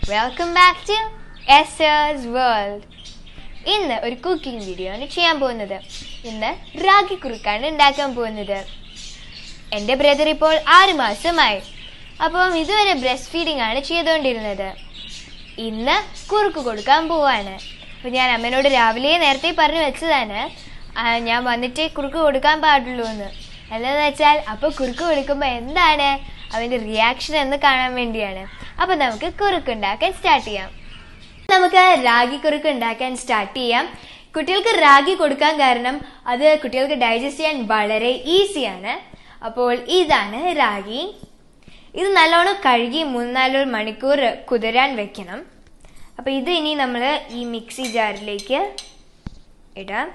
Welcome back to എസേഴ്സ് world ഇന്ന് ഒരു കുക്കിംഗ് വീഡിയോ ആണ് ചെയ്യാൻ പോകുന്നത് ഇന്ന് റാഗി കുറുക്കാണ് ഉണ്ടാക്കാൻ പോകുന്നത് എൻ്റെ ബ്രദർ ഇപ്പോൾ ആറ് മാസമായി അപ്പം ഇതുവരെ ബ്രസ്റ്റ് ഫീഡിംഗ് ആണ് ചെയ്തുകൊണ്ടിരുന്നത് ഇന്ന് കുറുക്ക് കൊടുക്കാൻ പോവാണ് അപ്പം ഞാൻ അമ്മേനോട് രാവിലെ നേരത്തെ പറഞ്ഞു വെച്ചതാണ് ആ, ഞാൻ വന്നിട്ട് കുറുക്ക് കൊടുക്കാൻ പാടുള്ളൂ എന്ന് എന്താന്ന് വെച്ചാൽ അപ്പോൾ കുറുക്ക് കൊടുക്കുമ്പോൾ എന്താണ് അവൻ്റെ റിയാക്ഷൻ എന്ന് കാണാൻ വേണ്ടിയാണ് അപ്പം നമുക്ക് കുറുക്ക് ഉണ്ടാക്കാൻ സ്റ്റാർട്ട് ചെയ്യാം നമുക്ക് റാഗി കുറുക്ക് ഉണ്ടാക്കാൻ സ്റ്റാർട്ട് ചെയ്യാം കുട്ടികൾക്ക് റാഗി കൊടുക്കാൻ കാരണം അത് കുട്ടികൾക്ക് ഡൈജസ്റ്റ് ചെയ്യാൻ വളരെ ഈസിയാണ് അപ്പോൾ ഇതാണ് റാഗി ഇത് നല്ലോണം കഴുകി മൂന്നാലോ മണിക്കൂർ കുതിരാൻ വെക്കണം അപ്പോൾ ഇത് ഇനി നമ്മൾ ഈ മിക്സി ജാറിലേക്ക് ഇടാം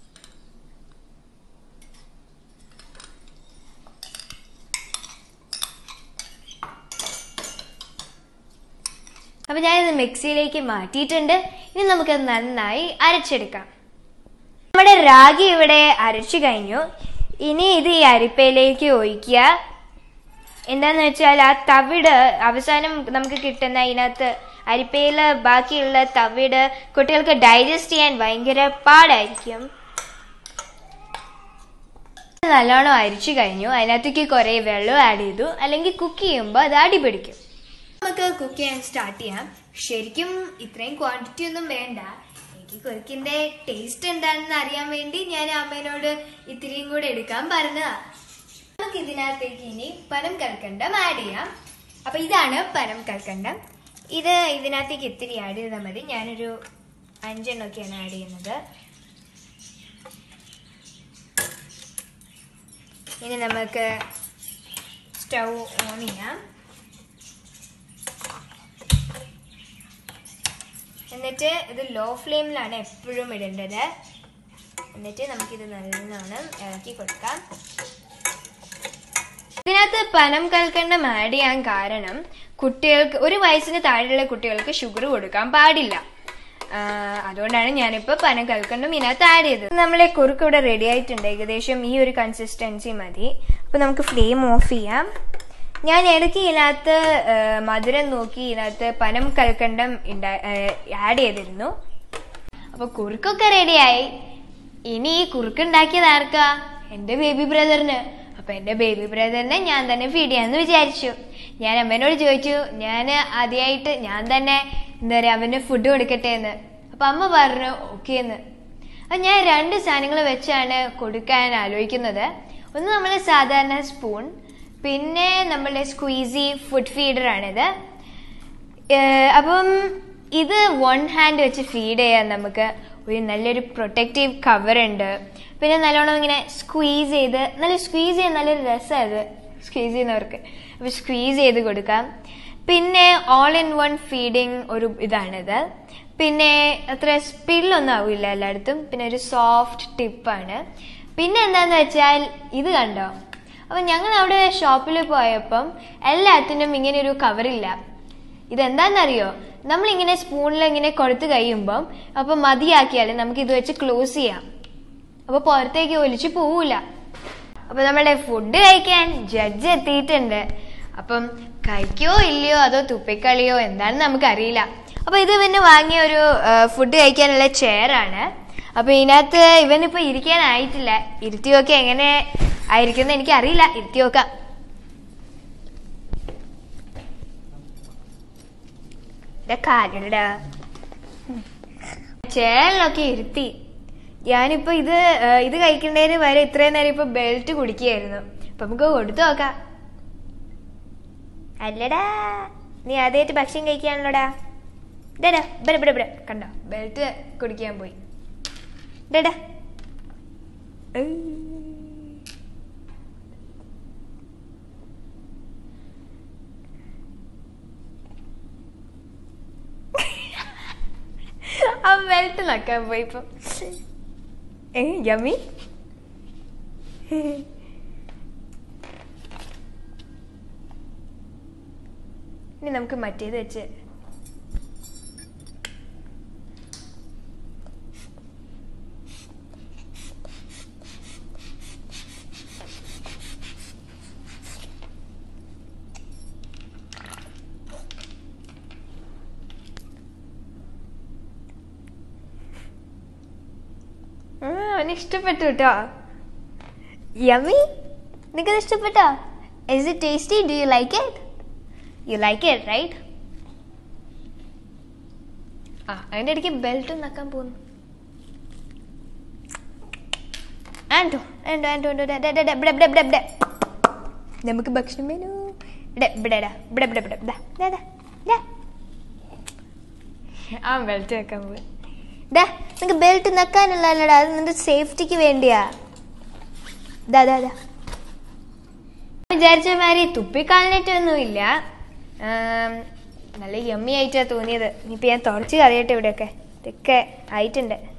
അപ്പോൾ ഞാനിത് മിക്സിയിലേക്ക് മാറ്റിയിട്ടുണ്ട് ഇനി നമുക്കത് നന്നായി അരച്ചെടുക്കാം നമ്മുടെ റാഗി ഇവിടെ അരച്ചു കഴിഞ്ഞു ഇനി ഇത് ഈ അരിപ്പയിലേക്ക് ഒഴിക്കുക എന്താന്ന് വെച്ചാൽ ആ തവിട് അവസാനം നമുക്ക് കിട്ടുന്ന ഇതിനകത്ത് അരിപ്പയിൽ ബാക്കിയുള്ള തവിട് കുട്ടികൾക്ക് ഡൈജസ്റ്റ് ചെയ്യാൻ ഭയങ്കര പാടായിരിക്കും നല്ലോണം അരിച്ചു കഴിഞ്ഞു അതിനകത്തേക്ക് കുറേ വെള്ളം ആഡ് ചെയ്തു അല്ലെങ്കിൽ കുക്ക് ചെയ്യുമ്പോൾ അത് അടി പിടിക്കും നമുക്ക് കുക്ക് ചെയ്യാൻ സ്റ്റാർട്ട് ചെയ്യാം ശരിക്കും ഇത്രയും ക്വാണ്ടിറ്റി ഒന്നും വേണ്ട എനിക്ക് കുറുക്കിന്റെ ടേസ്റ്റ് എന്താണെന്ന് അറിയാൻ വേണ്ടി ഞാൻ അമ്മേനോട് ഇത്തിരിയും കൂടെ എടുക്കാൻ പറഞ്ഞതാ നമുക്ക് ഇതിനകത്തേക്ക് ഇനി പനം കൽക്കണ്ടം ആഡ് ചെയ്യാം അപ്പൊ ഇതാണ് പനം കൽക്കണ്ടം ഇത് ഇതിനകത്തേക്ക് ഇത്തിരി ആഡ് ചെയ്താൽ മതി ഞാനൊരു അഞ്ചെണ്ണൊക്കെയാണ് ആഡ് ചെയ്യുന്നത് ഇനി നമുക്ക് സ്റ്റൗ ഓൺ ചെയ്യാം എന്നിട്ട് ഇത് ലോ ഫ്ലെയിമിലാണ് എപ്പോഴും ഇടേണ്ടത് എന്നിട്ട് നമുക്കിത് നല്ലോണം ഇളക്കി കൊടുക്കാം ഇതിനകത്ത് പനം കൽക്കണ്ടം ആഡ് ചെയ്യാൻ കാരണം കുട്ടികൾക്ക് ഒരു വയസ്സിന് താഴെയുള്ള കുട്ടികൾക്ക് ഷുഗർ കൊടുക്കാൻ പാടില്ല ആ, അതുകൊണ്ടാണ് ഞാനിപ്പോൾ പനം കൽക്കണ്ടം ഇതിനകത്ത് ആഡ് ചെയ്തത് നമ്മളെ കുറുക്ക് ഇവിടെ റെഡി ആയിട്ടുണ്ട് ഏകദേശം ഈ ഒരു കൺസിസ്റ്റൻസി മതി അപ്പോൾ നമുക്ക് ഫ്ലെയിം ഓഫ് ചെയ്യാം ഞാൻ ഇടയ്ക്ക് ഇതിനകത്ത് ആ, മധുരം നോക്കി ഇതിനകത്ത് പനം കൽക്കണ്ടം ആഡ് ചെയ്തിരുന്നു അപ്പൊ കുറുക്കൊക്കെ റെഡിയായി ഇനി ഈ കുറുക്ക് ഉണ്ടാക്കിയത് ആർക്കാ എന്റെ ബേബി ബ്രദറിന് അപ്പൊ എന്റെ ബേബി ബ്രദറിനെ ഞാൻ തന്നെ ഫീഡ് ചെയ്യാന്ന് വിചാരിച്ചു ഞാൻ അമ്മേനോട് ചോദിച്ചു ഞാൻ ആദ്യമായിട്ട് ഞാൻ തന്നെ എന്താ പറയാ അവന് ഫുഡ് കൊടുക്കട്ടെ എന്ന് അപ്പൊ അമ്മ പറഞ്ഞു ഓക്കെ എന്ന് അപ്പൊ ഞാൻ രണ്ട് സാധനങ്ങൾ വെച്ചാണ് കൊടുക്കാൻ ആലോചിക്കുന്നത് ഒന്ന് നമ്മൾ സാധാരണ സ്പൂൺ പിന്നെ നമ്മളുടെ സ്ക്വീസി ഫുഡ് ഫീഡർ ആണിത് ഏഹ് അപ്പം ഇത് വൺ ഹാൻഡ് വെച്ച് ഫീഡ് ചെയ്യാൻ നമുക്ക് ഒരു നല്ലൊരു പ്രൊട്ടക്റ്റീവ് കവർ ഉണ്ട് പിന്നെ നല്ലോണം ഇങ്ങനെ സ്ക്വീസ് ചെയ്ത് നല്ല സ്ക്വീസ് ചെയ്യാൻ നല്ലൊരു രസമാണ് ഇത് സ്ക്വീസ് ചെയ്യുന്നവർക്ക് അപ്പോൾ സ്ക്വീസ് ചെയ്ത് കൊടുക്കാം പിന്നെ ഓൾ ഇൻ വൺ ഫീഡിങ് ഒരു ഇതാണിത് പിന്നെ അത്ര സ്പില്ലൊന്നും ആവില്ല എല്ലായിടത്തും പിന്നെ ഒരു സോഫ്റ്റ് ടിപ്പാണ് പിന്നെ എന്താന്ന് വെച്ചാൽ ഇത് കണ്ടോ അപ്പം ഞങ്ങൾ അവിടെ ഷോപ്പിൽ പോയപ്പം എല്ലാത്തിനും ഇങ്ങനെ ഒരു കവറില്ല ഇതെന്താണെന്നറിയോ നമ്മളിങ്ങനെ സ്പൂണിൽ ഇങ്ങനെ കൊടുത്തു കഴിയുമ്പം അപ്പം മതിയാക്കിയാൽ നമുക്ക് ഇത് വെച്ച് ക്ലോസ് ചെയ്യാം അപ്പോൾ പുറത്തേക്ക് ഒലിച്ച് പോവില്ല അപ്പോൾ നമ്മുടെ ഫുഡ് കഴിക്കാൻ ജഡ്ജ് എത്തിയിട്ടുണ്ട് അപ്പം കഴിക്കോ ഇല്ലയോ അതോ തുപ്പിക്കളിയോ എന്താണെന്ന് നമുക്കറിയില്ല അപ്പോൾ ഇത് പിന്നെ വാങ്ങിയ ഒരു ഫുഡ് കഴിക്കാനുള്ള ചെയറാണ് അപ്പോൾ ഇതിനകത്ത് ഇവനിപ്പോൾ ഇരിക്കാനായിട്ടില്ല ഇരുത്തി നോക്കി എങ്ങനെ ആയിരിക്കും എനിക്ക് അറിയില്ല ഇരുത്തി നോക്കാം കാലിടാ ചേലിനൊക്കെ ഇരുത്തി ഞാനിപ്പോ ഇത് ആ, ഇത് കഴിക്കേണ്ടതിന് വരെ ഇത്രയും നേരം ഇപ്പൊ ബെൽറ്റ് കുടിക്കുകയായിരുന്നു അപ്പൊ നമുക്ക് കൊടുത്തു നോക്കാം അല്ലടാ നീ ആദ്യമായിട്ട് ഭക്ഷണം കഴിക്കാണല്ലോടാ ഡേടാ ഇവിടെ ഇവിടെ ഇവിടെ കണ്ടോ ബെൽറ്റ് കുടിക്കാൻ പോയി ഡേടാ ആ ബെൽറ്റ് നക്കാൻ പോയി ഇപ്പൊ ഏ യമ്മി ഇനി നമുക്ക് മറ്റേത് വെച്ച് അവന് ഇഷ്ടപ്പെട്ടു കേട്ടോ യമ്മി നിനക്കത് ഇഷ്ടപ്പെട്ടോ is it tasty do you like it you like it right ആ അതിൻ്റെ ഇടയ്ക്ക് ബെൽറ്റ് നക്കാൻ പോകുന്നു ആൻഡോ ആൻഡോ ആൻഡോ ആൻഡോ ഡേ, ഡേ, ഡേ, ഡേ, ഇവിടെ, ഇവിടെ, ഇവിടെ, ഇവിടെ. നമുക്ക് ഭക്ഷണം വേണോ ഇവിടെ ഇവിടെ ഇടാ. ഇവിടെ ഇവിടെ ഇവിടെ ദാ, ദാ, ദാ, ദാ. ആ ബെൽറ്റ് വെക്കാൻ പോയി ഡാ നിനക്ക് ബെൽറ്റ് നക്കാനല്ലടാ അത് നിന്റെ സേഫ്റ്റിക്ക് വേണ്ടിയാ ദാ ദാ ദാ വിചാരിച്ച മാതിരി തുപ്പിക്കാലിനിട്ടൊന്നുമില്ല ആം, നല്ല യമ്മി ആയിട്ടാ തോന്നിയത് ഇനിയിപ്പോ ഞാൻ തുടച്ച് കളയട്ടെ ഇവിടെയൊക്കെ ഇതൊക്കെ ആയിട്ടുണ്ട്